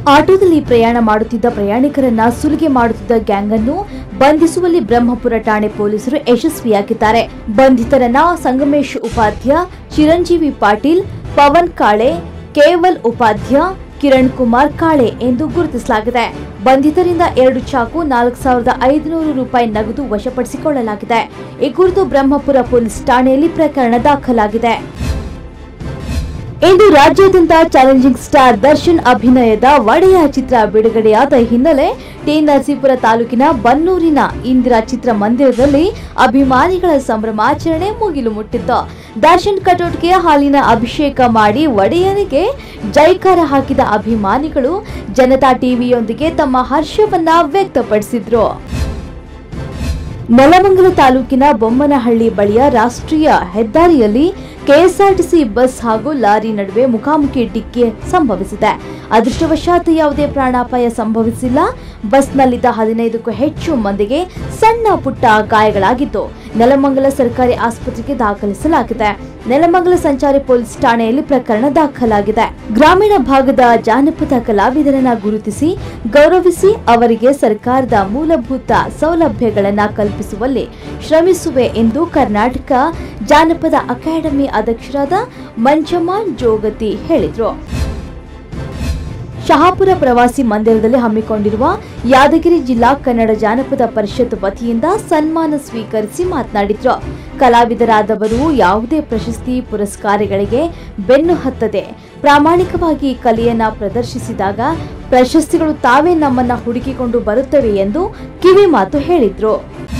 ಆಟೋದಲ್ಲಿ ಪ್ರಯಾಣ ಮಾಡುತ್ತಿದ್ದ ಪ್ರಯಾಣಿಕರನ್ನ ಸುಲಿಗೆ ಮಾಡುತ್ತಿದ್ದ ಗ್ಯಾಂಗ್ ಅನ್ನು ಬಂಧಿಸುವಲ್ಲಿ ಬ್ರಹ್ಮಪುರ ಠಾಣೆ ಪೊಲೀಸರು ಯಶಸ್ವಿಯಾಗಿದ್ದಾರೆ ಬಂಧಿತರನ್ನ ಸಂಗಮೇಶ್ ಉಪಾಧ್ಯ ಚಿರಂಜೀವಿ ಪಾಟೀಲ್ ಪವನ್ ಕಾಳೆ ಕೇವಲ್ ಉಪಾಧ್ಯ ಕಿರಣ್ ಕುಮಾರ್ ಕಾಳೆ ಎಂದು ಗುರುತಿಸಲಾಗಿದೆ ಬಂಧಿತರಿಂದ ಎರಡು ಚಾಕು ನಾಲ್ಕು ಸಾವಿರದ ಐದುನೂರು ರೂಪಾಯಿ ನಗದು ವಶಪಡಿಸಿಕೊಳ್ಳಲಾಗಿದೆ ಈ ಕುರಿತು ಬ್ರಹ್ಮಪುರ ಪೊಲೀಸ್ ಠಾಣೆಯಲ್ಲಿ ಪ್ರಕರಣ ದಾಖಲಾಗಿದೆ ಇಂದು ರಾಜ್ಯಾದ್ಯಂತ ಚಾಲೆಂಜಿಂಗ್ ಸ್ಟಾರ್ ದರ್ಶನ್ ಅಭಿನಯದ ಒಡೆಯ ಚಿತ್ರ ಬಿಡುಗಡೆಯಾದ ಹಿನ್ನೆಲೆ ಟಿ ನರಸೀಪುರ ತಾಲೂಕಿನ ಬನ್ನೂರಿನ ಇಂದಿರಾ ಚಿತ್ರಮಂದಿರದಲ್ಲಿ ಅಭಿಮಾನಿಗಳ ಸಂಭ್ರಮಾಚರಣೆ ಮುಗಿಲು ಮುಟ್ಟಿತ್ತು ದರ್ಶನ್ ಕಟೌಟ್ಗೆ ಹಾಲಿನ ಅಭಿಷೇಕ ಮಾಡಿ ಒಡೆಯನಿಗೆ ಜೈಕಾರ ಹಾಕಿದ ಅಭಿಮಾನಿಗಳು ಜನತಾ ಟಿವಿಯೊಂದಿಗೆ ತಮ್ಮ ಹರ್ಷವನ್ನ ವ್ಯಕ್ತಪಡಿಸಿದ್ರು ನೆಲಮಂಗಲ ತಾಲೂಕಿನ ಬೊಮ್ಮನಹಳ್ಳಿ ಬಳಿಯ ರಾಷ್ಟ್ರೀಯ ಹೆದ್ದಾರಿಯಲ್ಲಿ ಕೆಎಸ್ಆರ್ಟಿಸಿ ಬಸ್ ಹಾಗೂ ಲಾರಿ ನಡುವೆ ಮುಖಾಮುಖಿ ಡಿಕ್ಕಿ ಸಂಭವಿಸಿದೆ ಅದೃಷ್ಟವಶಾತ್ ಯಾವುದೇ ಪ್ರಾಣಾಪಾಯ ಸಂಭವಿಸಿಲ್ಲ ಬಸ್ನಲ್ಲಿದ್ದ ಹದಿನೈದಕ್ಕೂ ಹೆಚ್ಚು ಮಂದಿಗೆ ಸಣ್ಣ ಪುಟ್ಟ ಗಾಯಗಳಾಗಿದ್ದು ನೆಲಮಂಗಲ ಸರ್ಕಾರಿ ಆಸ್ಪತ್ರೆಗೆ ದಾಖಲಿಸಲಾಗಿದೆ ನೆಲಮಂಗಲ ಸಂಚಾರಿ ಪೊಲೀಸ್ ಠಾಣೆಯಲ್ಲಿ ಪ್ರಕರಣ ದಾಖಲಾಗಿದೆ ಗ್ರಾಮೀಣ ಭಾಗದ ಜಾನಪದ ಕಲಾವಿದರನ್ನ ಗುರುತಿಸಿ ಗೌರವಿಸಿ ಅವರಿಗೆ ಸರ್ಕಾರದ ಮೂಲಭೂತ ಸೌಲಭ್ಯಗಳನ್ನ ಕಲ್ಪಿಸುವಲ್ಲಿ ಶ್ರಮಿಸುವೆ ಎಂದು ಕರ್ನಾಟಕ ಜಾನಪದ ಅಕಾಡೆಮಿ ಅಧ್ಯಕ್ಷರಾದ ಮಂಜಮ್ಮ ಜೋಗತಿ ಹೇಳಿದರು ಶಹಾಪುರ ಪ್ರವಾಸಿ ಮಂದಿರದಲ್ಲಿ ಹಮ್ಮಿಕೊಂಡಿರುವ ಯಾದಗಿರಿ ಜಿಲ್ಲಾ ಕನ್ನಡ ಜಾನಪದ ಪರಿಷತ್ ವತಿಯಿಂದ ಸನ್ಮಾನ ಸ್ವೀಕರಿಸಿ ಮಾತನಾಡಿದ್ರು ಕಲಾವಿದರಾದವರು ಯಾವುದೇ ಪ್ರಶಸ್ತಿ ಪುರಸ್ಕಾರಗಳಿಗೆ ಬೆನ್ನು ಹತ್ತದೆ ಪ್ರಾಮಾಣಿಕವಾಗಿ ಕಲೆಯನ್ನ ಪ್ರದರ್ಶಿಸಿದಾಗ ಪ್ರಶಸ್ತಿಗಳು ತಾವೇ ನಮ್ಮನ್ನ ಹುಡುಕಿಕೊಂಡು ಬರುತ್ತವೆ ಎಂದು ಕಿವಿ ಮಾತು ಹೇಳಿದ್ರು